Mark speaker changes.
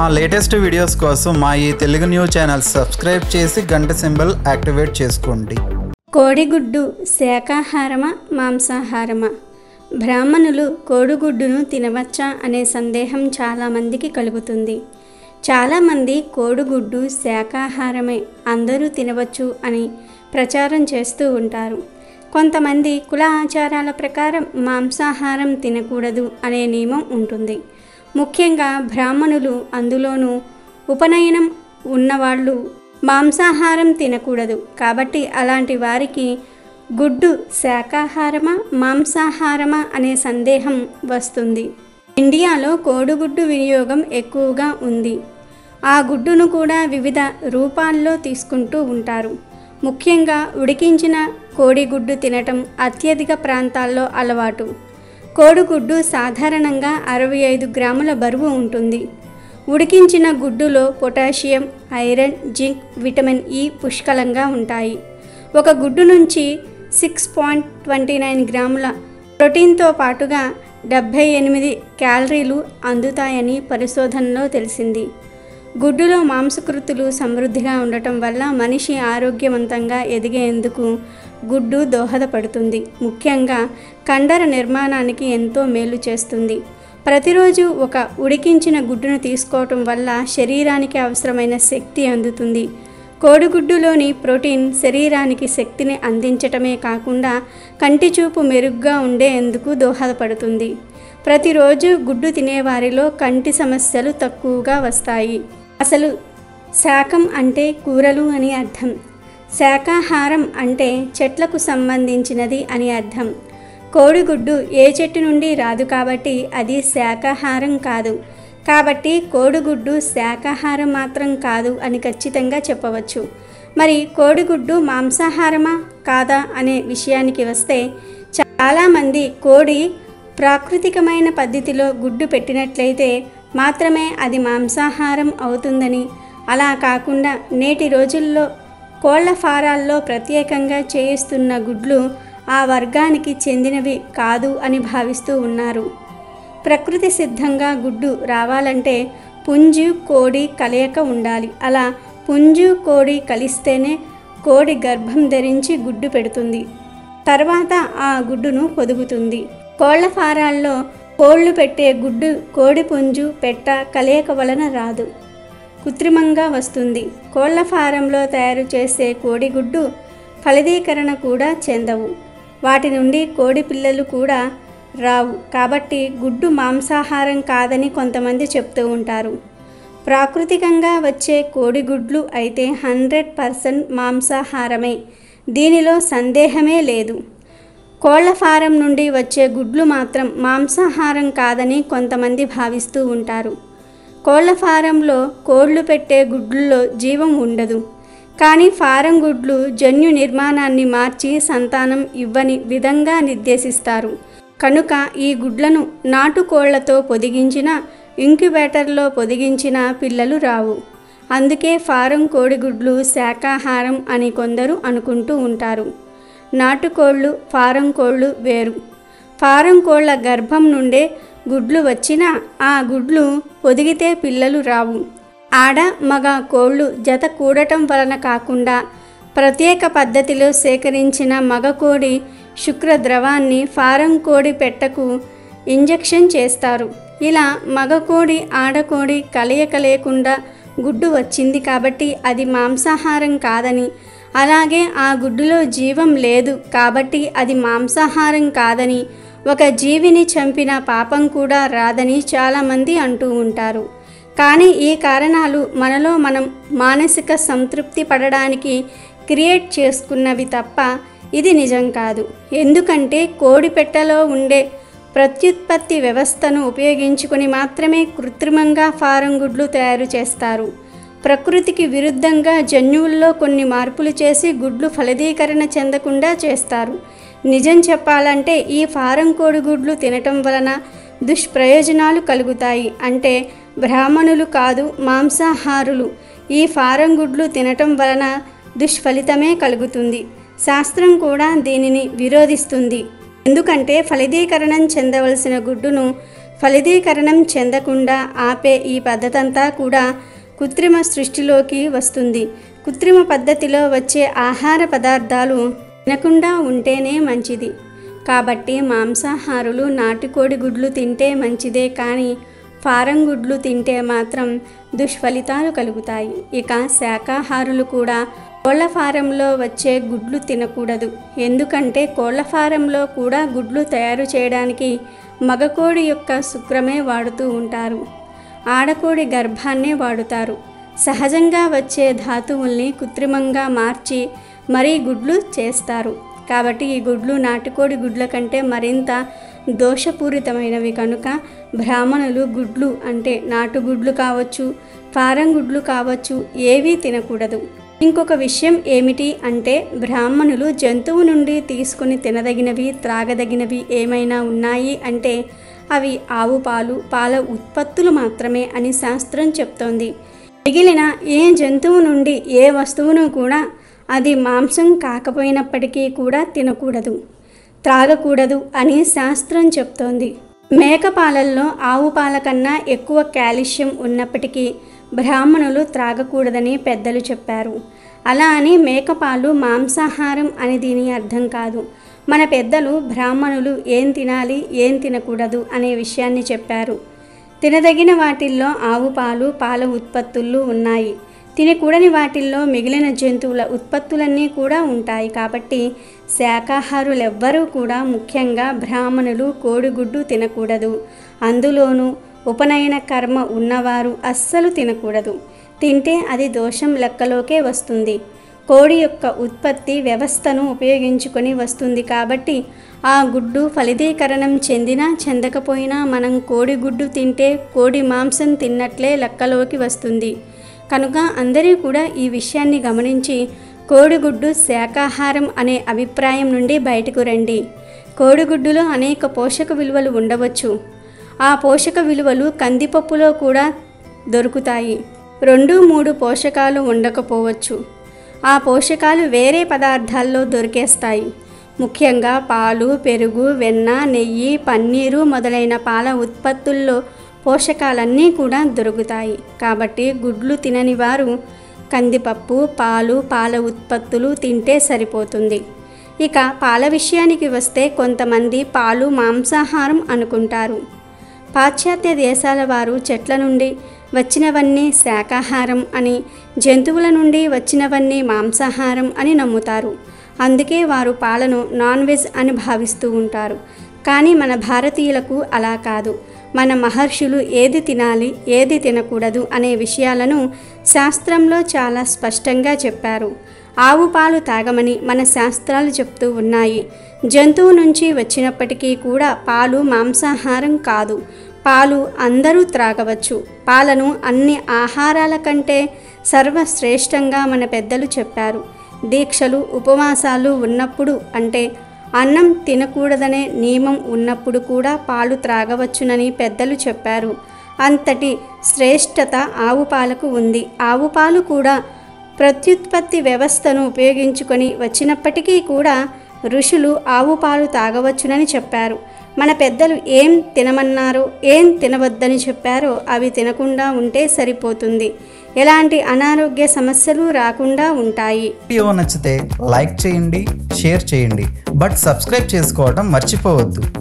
Speaker 1: మా latest videos కోసం మా ఈ తెలుగు న్యూస్ ఛానల్ సబ్స్క్రైబ్ చేసి గంట సింబల్ యాక్టివేట్ చేసుకోండి
Speaker 2: కోడిగుడ్డు శాకాహారమా మాంసాహారమా బ్రాహ్మణులు కోడిగుడ్డును తినవచ్చా అనే సందేహం చాలామందికి కలుగుతుంది చాలామంది కోడిగుడ్డు శాకాహారమే అందరూ తినవచ్చు అని ప్రచారం చేస్తూ ఉంటారు కొంతమంది కుల ఆచారాల ప్రకారం మాంసాహారం తినకూడదు అనే నియమం ఉంటుంది ముఖ్యంగా బ్రాహ్మణులు అందులోనూ ఉపనయనం ఉన్నవాళ్ళు మాంసాహారం తినకూడదు కాబట్టి అలాంటి వారికి గుడ్డు శాకాహారమా మాంసాహారమా అనే సందేహం వస్తుంది ఇండియాలో కోడిగుడ్డు వినియోగం ఎక్కువగా ఉంది ఆ గుడ్డును కూడా వివిధ రూపాల్లో తీసుకుంటూ ఉంటారు ముఖ్యంగా ఉడికించిన కోడిగుడ్డు తినటం అత్యధిక ప్రాంతాల్లో అలవాటు కోడిగుడ్డు సాధారణంగా అరవై ఐదు గ్రాముల బరువు ఉంటుంది ఉడికించిన గుడ్డులో potassium iron zinc vitamin E పుష్కలంగా ఉంటాయి ఒక గుడ్డు నుంచి సిక్స్ పాయింట్ ట్వంటీ నైన్ గ్రాముల ప్రోటీన్తో పాటుగా డెబ్భై ఎనిమిది క్యాలరీలు అందుతాయని పరిశోధనలో తెలిసింది గుడ్డులో మాంసకృతులు సమృద్ధిగా ఉండటం వల్ల మనిషి ఆరోగ్యవంతంగా ఎదిగేందుకు గుడ్డు దోహదపడుతుంది ముఖ్యంగా కండర నిర్మాణానికి ఎంతో మేలు చేస్తుంది ప్రతిరోజు ఒక ఉడికించిన గుడ్డును తీసుకోవటం వల్ల శరీరానికి అవసరమైన శక్తి అందుతుంది కోడిగుడ్డులోని ప్రోటీన్ శరీరానికి శక్తిని అందించటమే కాకుండా కంటి చూపు మెరుగ్గా ఉండేందుకు దోహదపడుతుంది ప్రతిరోజు గుడ్డు తినేవారిలో కంటి సమస్యలు తక్కువగా వస్తాయి అసలు శాకం అంటే కూరలు అని అర్థం శాకాహారం అంటే చెట్లకు సంబంధించినది అని అర్థం కోడిగుడ్డు ఏ చెట్టు నుండి రాదు కాబట్టి అది శాకాహారం కాదు కాబట్టి కోడిగుడ్డు శాకాహారం మాత్రం కాదు అని ఖచ్చితంగా చెప్పవచ్చు మరి కోడిగుడ్డు మాంసాహారమా కాదా అనే విషయానికి వస్తే చాలామంది కోడి ప్రాకృతికమైన పద్ధతిలో గుడ్డు పెట్టినట్లయితే మాత్రమే అది మాంసాహారం అవుతుందని అలా కాకుండా నేటి రోజుల్లో కోళ్ల ఫారాల్లో ప్రత్యేకంగా చేయిస్తున్న గుడ్లు ఆ వర్గానికి చెందినవి కాదు అని భావిస్తూ ఉన్నారు ప్రకృతి సిద్ధంగా గుడ్డు రావాలంటే పుంజు కోడి కలయిక ఉండాలి అలా పుంజు కోడి కలిస్తేనే కోడి గర్భం ధరించి గుడ్డు పెడుతుంది తర్వాత ఆ గుడ్డును పొదుగుతుంది కోళ్ల ఫారాల్లో కోళ్లు పెట్టే గుడ్డు కోడి పుంజు పెట్ట కలయిక వలన రాదు కృత్రిమంగా వస్తుంది కోళ్ల ఫారంలో తయారు చేసే కోడిగుడ్డు ఫలదీకరణ కూడా చెందవు వాటి నుండి కోడి పిల్లలు కూడా రావు కాబట్టి గుడ్డు మాంసాహారం కాదని కొంతమంది చెప్తూ ఉంటారు ప్రాకృతికంగా వచ్చే కోడిగుడ్లు అయితే హండ్రెడ్ పర్సెంట్ మాంసాహారమే దీనిలో సందేహమే లేదు కోళ్ల ఫారం నుండి వచ్చే గుడ్లు మాత్రం మాంసాహారం కాదని కొంతమంది భావిస్తూ ఉంటారు కోళ్ల ఫారంలో కోళ్లు పెట్టే గుడ్లలో జీవం ఉండదు కానీ ఫారం గుడ్లు జన్యు నిర్మాణాన్ని మార్చి సంతానం ఇవ్వని విధంగా నిర్దేశిస్తారు కనుక ఈ గుడ్లను నాటుకోళ్లతో పొదిగించిన ఇంక్యుబేటర్లో పొదిగించిన పిల్లలు రావు అందుకే ఫారం కోడిగుడ్లు శాకాహారం అని కొందరు అనుకుంటూ ఉంటారు నాటుకోళ్ళు ఫారం కోళ్ళు వేరు ఫారం కోళ్ళ గర్భం నుండే గుడ్లు వచ్చినా ఆ గుడ్లు పొదిగితే పిల్లలు రావు ఆడ మగ కోళ్ళు జత కూడటం వలన కాకుండా ప్రత్యేక పద్ధతిలో సేకరించిన మగ కోడి శుక్ర ద్రవాన్ని ఫారం కోడి పెట్టకు ఇంజెక్షన్ చేస్తారు ఇలా మగ కోడి ఆడకోడి కలయిక లేకుండా గుడ్డు వచ్చింది కాబట్టి అది మాంసాహారం కాదని అలాగే ఆ గుడ్డులో జీవం లేదు కాబట్టి అది మాంసాహారం కాదని ఒక జీవిని చంపిన పాపం కూడా రాదని చాలామంది అంటూ ఉంటారు కానీ ఈ కారణాలు మనలో మనం మానసిక సంతృప్తి పడడానికి క్రియేట్ చేసుకున్నవి తప్ప ఇది నిజం కాదు ఎందుకంటే కోడి పెట్టెలో ఉండే ప్రత్యుత్పత్తి వ్యవస్థను ఉపయోగించుకొని మాత్రమే కృత్రిమంగా ఫారం గుడ్లు తయారు చేస్తారు ప్రకృతికి విరుద్ధంగా జన్యువుల్లో కొన్ని మార్పులు చేసి గుడ్లు ఫలదీకరణ చెందకుండా చేస్తారు నిజం చెప్పాలంటే ఈ ఫారం కోడిగుడ్లు తినటం వలన దుష్ప్రయోజనాలు కలుగుతాయి అంటే బ్రాహ్మణులు కాదు మాంసాహారులు ఈ ఫారం గుడ్లు తినటం వలన దుష్ఫలితమే కలుగుతుంది శాస్త్రం కూడా దీనిని విరోధిస్తుంది ఎందుకంటే ఫలదీకరణం చెందవలసిన గుడ్డును ఫలితీకరణం చెందకుండా ఆపే ఈ పద్ధతంతా కూడా కృత్రిమ సృష్టిలోకి వస్తుంది కృత్రిమ పద్ధతిలో వచ్చే ఆహార పదార్థాలు తినకుండా ఉంటేనే మంచిది కాబట్టి మాంసాహారులు నాటుకోడి గుడ్లు తింటే మంచిదే కానీ ఫారం గుడ్లు తింటే మాత్రం దుష్ఫలితాలు కలుగుతాయి ఇక శాకాహారులు కూడా కోళ్ల ఫారంలో వచ్చే గుడ్లు తినకూడదు ఎందుకంటే కోళ్ల ఫారంలో కూడా గుడ్లు తయారు చేయడానికి మగకోడి యొక్క శుక్రమే వాడుతూ ఉంటారు ఆడకోడి గర్భాన్నే వాడుతారు సహజంగా వచ్చే ధాతువుల్ని కృత్రిమంగా మార్చి మరీ గుడ్లు చేస్తారు కాబట్టి ఈ గుడ్లు నాటుకోడి గుడ్ల కంటే మరింత దోషపూరితమైనవి కనుక బ్రాహ్మణులు గుడ్లు అంటే నాటుగుడ్లు కావచ్చు ఫారం గుడ్లు కావచ్చు ఏవీ తినకూడదు ఇంకొక విషయం ఏమిటి అంటే బ్రాహ్మణులు జంతువు నుండి తీసుకుని తినదగినవి త్రాగదగినవి ఏమైనా ఉన్నాయి అంటే అవి ఆవు పాలు పాల ఉత్పత్తులు మాత్రమే అని శాస్త్రం చెప్తోంది మిగిలిన ఏ జంతువు నుండి ఏ వస్తువును కూడా అది మాంసం కాకపోయినప్పటికీ కూడా తినకూడదు త్రాగకూడదు అని శాస్త్రం చెప్తోంది మేక పాలల్లో ఆవు పాల కన్నా ఎక్కువ కాల్షియం ఉన్నప్పటికీ బ్రాహ్మణులు త్రాగకూడదని పెద్దలు చెప్పారు అలా అని మేకపాలు మాంసాహారం అని దీని అర్థం కాదు మన పెద్దలు బ్రాహ్మణులు ఏం తినాలి ఏం తినకూడదు అనే విషయాన్ని చెప్పారు తినదగిన వాటిల్లో ఆవు పాలు పాల ఉత్పత్తులు ఉన్నాయి తినకూడని వాటిల్లో మిగిలిన జంతువుల ఉత్పత్తులన్నీ కూడా ఉంటాయి కాబట్టి శాకాహారులెవ్వరూ కూడా ముఖ్యంగా బ్రాహ్మణులు కోడిగుడ్డు తినకూడదు అందులోనూ ఉపనయన కర్మ ఉన్నవారు అస్సలు తినకూడదు తింటే అది దోషం లెక్కలోకే వస్తుంది కోడి యొక్క ఉత్పత్తి వ్యవస్థను ఉపయోగించుకొని వస్తుంది కాబట్టి ఆ గుడ్డు ఫలితీకరణం చెందినా చెందకపోయినా మనం కోడి గుడ్డు తింటే కోడి మాంసం తిన్నట్లే లెక్కలోకి వస్తుంది కనుక అందరూ కూడా ఈ విషయాన్ని గమనించి కోడిగుడ్డు శాకాహారం అనే అభిప్రాయం నుండి బయటకు రండి కోడిగుడ్డులో అనేక పోషక విలువలు ఉండవచ్చు ఆ పోషక విలువలు కందిపప్పులో కూడా దొరుకుతాయి రెండు మూడు పోషకాలు ఉండకపోవచ్చు ఆ పోషకాలు వేరే పదార్థాల్లో దొరికేస్తాయి ముఖ్యంగా పాలు పెరుగు వెన్న నెయ్యి పన్నీరు మొదలైన పాల ఉత్పత్తుల్లో పోషకాలన్నీ కూడా దొరుకుతాయి కాబట్టి గుడ్లు తినని వారు కందిపప్పు పాలు పాల ఉత్పత్తులు తింటే సరిపోతుంది ఇక పాల విషయానికి వస్తే కొంతమంది పాలు మాంసాహారం అనుకుంటారు పాశ్చాత్య దేశాల వారు చెట్ల నుండి వచ్చినవన్నీ శాకాహారం అని జంతువుల నుండి వచ్చినవన్నీ మాంసాహారం అని నమ్ముతారు అందుకే వారు పాలను నాన్ వెజ్ అని భావిస్తూ ఉంటారు కానీ మన భారతీయులకు అలా కాదు మన మహర్షులు ఏది తినాలి ఏది తినకూడదు అనే విషయాలను శాస్త్రంలో చాలా స్పష్టంగా చెప్పారు ఆవు పాలు తాగమని మన శాస్త్రాలు చెప్తూ ఉన్నాయి జంతువు నుంచి వచ్చినప్పటికీ కూడా పాలు మాంసాహారం కాదు పాలు అందరూ త్రాగవచ్చు పాలను అన్ని ఆహారాల కంటే సర్వశ్రేష్టంగా మన పెద్దలు చెప్పారు దీక్షలు ఉపవాసాలు ఉన్నప్పుడు అంటే అన్నం తినకూడదనే నియమం ఉన్నప్పుడు కూడా పాలు త్రాగవచ్చునని పెద్దలు చెప్పారు అంతటి శ్రేష్టత ఆవు పాలకు ఉంది ఆవు పాలు కూడా ప్రత్యుత్పత్తి వ్యవస్థను ఉపయోగించుకొని వచ్చినప్పటికీ కూడా ఋషులు ఆవు పాలు తాగవచ్చునని చెప్పారు మన పెద్దలు ఏం తినమన్నారో ఏం తినవద్దని చెప్పారో అవి తినకుండా ఉంటే సరిపోతుంది ఎలాంటి అనారోగ్య సమస్యలు రాకుండా ఉంటాయి
Speaker 1: వీడియో నచ్చితే లైక్ చేయండి షేర్ చేయండి బట్ సబ్స్క్రైబ్ చేసుకోవడం మర్చిపోవద్దు